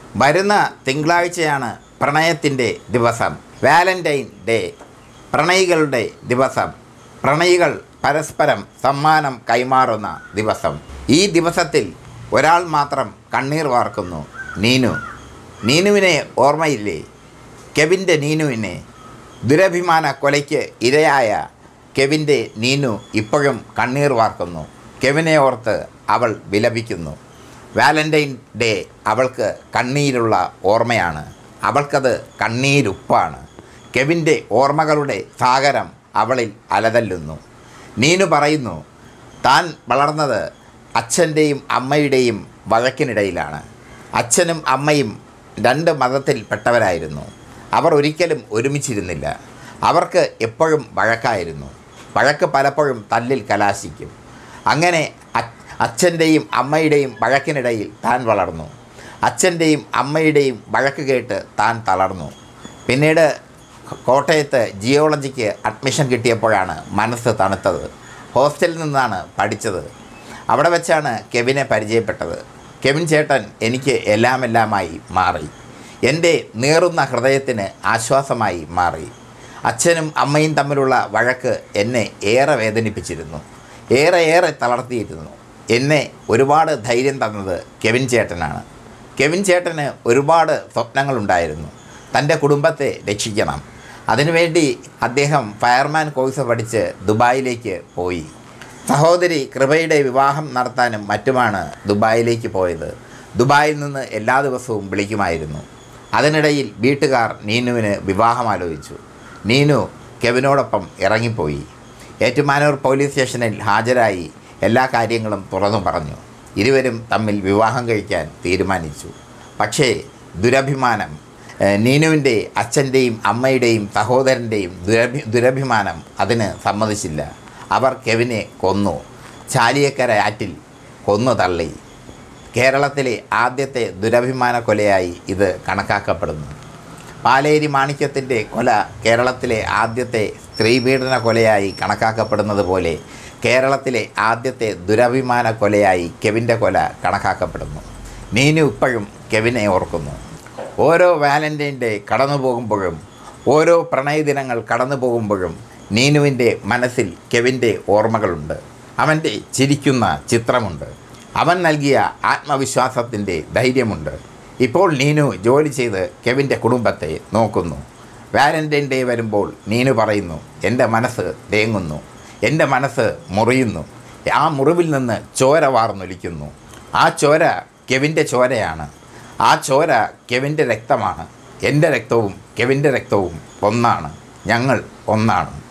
വരുന്ന തിങ്കളാഴ്ചയാണ് പ്രണയത്തിൻ്റെ ദിവസം വാലന്റൈൻ ഡേ പ്രണയികളുടെ ദിവസം പ്രണയികൾ പരസ്പരം സമ്മാനം കൈമാറുന്ന ദിവസം ഈ ദിവസത്തിൽ ഒരാൾ മാത്രം കണ്ണീർ വാർക്കുന്നു നീനു നീനുവിനെ ഓർമ്മയില്ലേ കെവിൻ്റെ നീനുവിനെ ദുരഭിമാന കൊലയ്ക്ക് ഇരയായ കെവിൻ്റെ നീനു ഇപ്പോഴും കണ്ണീർ വാർക്കുന്നു കെവിനെ ഓർത്ത് അവൾ വിലപിക്കുന്നു വാലന്റൈൻ ഡേ അവൾക്ക് കണ്ണീരുള്ള ഓർമ്മയാണ് അവൾക്കത് കണ്ണീരുപ്പാണ് കെവിൻ്റെ ഓർമ്മകളുടെ സാഗരം അവളിൽ അലതല്ലുന്നു നീനു പറയുന്നു താൻ വളർന്നത് അച്ഛൻ്റെയും അമ്മയുടെയും വഴക്കിനിടയിലാണ് അച്ഛനും അമ്മയും രണ്ട് മതത്തിൽപ്പെട്ടവരായിരുന്നു അവർ ഒരിക്കലും ഒരുമിച്ചിരുന്നില്ല അവർക്ക് എപ്പോഴും വഴക്കായിരുന്നു വഴക്ക് പലപ്പോഴും തല്ലിൽ കലാശിക്കും അങ്ങനെ അ- അച്ഛൻ്റെയും അമ്മയുടെയും വഴക്കിനിടയിൽ താൻ വളർന്നു അച്ഛൻ്റെയും അമ്മയുടെയും വഴക്ക് കേട്ട് താൻ തളർന്നു പിന്നീട് കോട്ടയത്ത് ജിയോളജിക്ക് അഡ്മിഷൻ കിട്ടിയപ്പോഴാണ് മനസ്സ് തണുത്തത് ഹോസ്റ്റലിൽ നിന്നാണ് പഠിച്ചത് അവിടെ വെച്ചാണ് കെവിനെ പരിചയപ്പെട്ടത് കെവിൻ ചേട്ടൻ എനിക്ക് എല്ലാം എല്ലാമായി മാറി എൻ്റെ നീറുന്ന ഹൃദയത്തിന് ആശ്വാസമായി മാറി അച്ഛനും അമ്മയും തമ്മിലുള്ള വഴക്ക് എന്നെ ഏറെ വേദനിപ്പിച്ചിരുന്നു ഏറെ ഏറെ തളർത്തിയിരുന്നു എന്നെ ഒരുപാട് ധൈര്യം തന്നത് കെവിൻ ചേട്ടനാണ് കെവിൻ ചേട്ടന് ഒരുപാട് സ്വപ്നങ്ങളുണ്ടായിരുന്നു തൻ്റെ കുടുംബത്തെ രക്ഷിക്കണം അതിനുവേണ്ടി അദ്ദേഹം ഫയർമാൻ കോഴ്സ് പഠിച്ച് ദുബായിലേക്ക് പോയി സഹോദരി കൃപയുടെ വിവാഹം നടത്താനും മറ്റുമാണ് ദുബായിലേക്ക് പോയത് ദുബായിൽ നിന്ന് എല്ലാ ദിവസവും വിളിക്കുമായിരുന്നു അതിനിടയിൽ വീട്ടുകാർ നീനുവിന് വിവാഹം ആലോചിച്ചു നീനു കെവിനോടൊപ്പം ഇറങ്ങിപ്പോയി ഏറ്റുമാനൂർ പോലീസ് സ്റ്റേഷനിൽ ഹാജരായി എല്ലാ കാര്യങ്ങളും തുറന്നു പറഞ്ഞു ഇരുവരും തമ്മിൽ വിവാഹം കഴിക്കാൻ തീരുമാനിച്ചു പക്ഷേ ദുരഭിമാനം ഏഹ്, നീനുവിൻ്റെ അച്ഛൻ്റെയും അമ്മയുടെയും സഹോദരൻ്റെയും ദുരഭി ദുരഭിമാനം അതിന് സമ്മതിച്ചില്ല അവർ കെവിനെ കൊന്നു ചാലിയക്കര ആറ്റിൽ കൊന്നു തള്ളി കേരളത്തിലെ ആദ്യത്തെ ദുരഭിമാന കൊലയായി ഇത് കണക്കാക്കപ്പെടുന്നു പാലേരി മാണിക്യത്തിൻ്റെ കൊല കേരളത്തിലെ ആദ്യത്തെ സ്ത്രീപീഡന കൊലയായി കണക്കാക്കപ്പെടുന്നത് പോലെ കേരളത്തിലെ ആദ്യത്തെ ദുരഭിമാന കൊലയായി കെവിൻ്റെ കൊല കണക്കാക്കപ്പെടുന്നു നീനു ഇപ്പോഴും കെവിനെ ഓർക്കുന്നു ഓരോ വാലന്റൈൻ ഡേ കടന്നു പോകുമ്പോഴും ഓരോ പ്രണയദിനങ്ങൾ കടന്നു പോകുമ്പോഴും നീനുവിൻ്റെ മനസ്സിൽ കെവിൻ്റെ ഓർമ്മകളുണ്ട് അവൻ്റെ ചിരിക്കുന്ന ചിത്രമുണ്ട് അവൻ നൽകിയ ആത്മവിശ്വാസത്തിൻ്റെ ധൈര്യമുണ്ട് ഇപ്പോൾ നീനു ജോലി ചെയ്ത് കെവിൻ്റെ കുടുംബത്തെ നോക്കുന്നു വാലന്റൈൻ ഡേ വരുമ്പോൾ നീനു പറയുന്നു എൻ്റെ മനസ്സ് തേങ്ങുന്നു എൻ്റെ മനസ്സ് മുറിയുന്നു ആ മുറിവിൽ നിന്ന് ചോര വാർന്നൊലിക്കുന്നു ആ ചോര കെവിൻ്റെ ചോരയാണ് ആ ചോര കെവിൻ്റെ രക്തമാണ് എൻ്റെ രക്തവും കെവിൻ്റെ രക്തവും ഒന്നാണ് ഞങ്ങൾ ഒന്നാണ്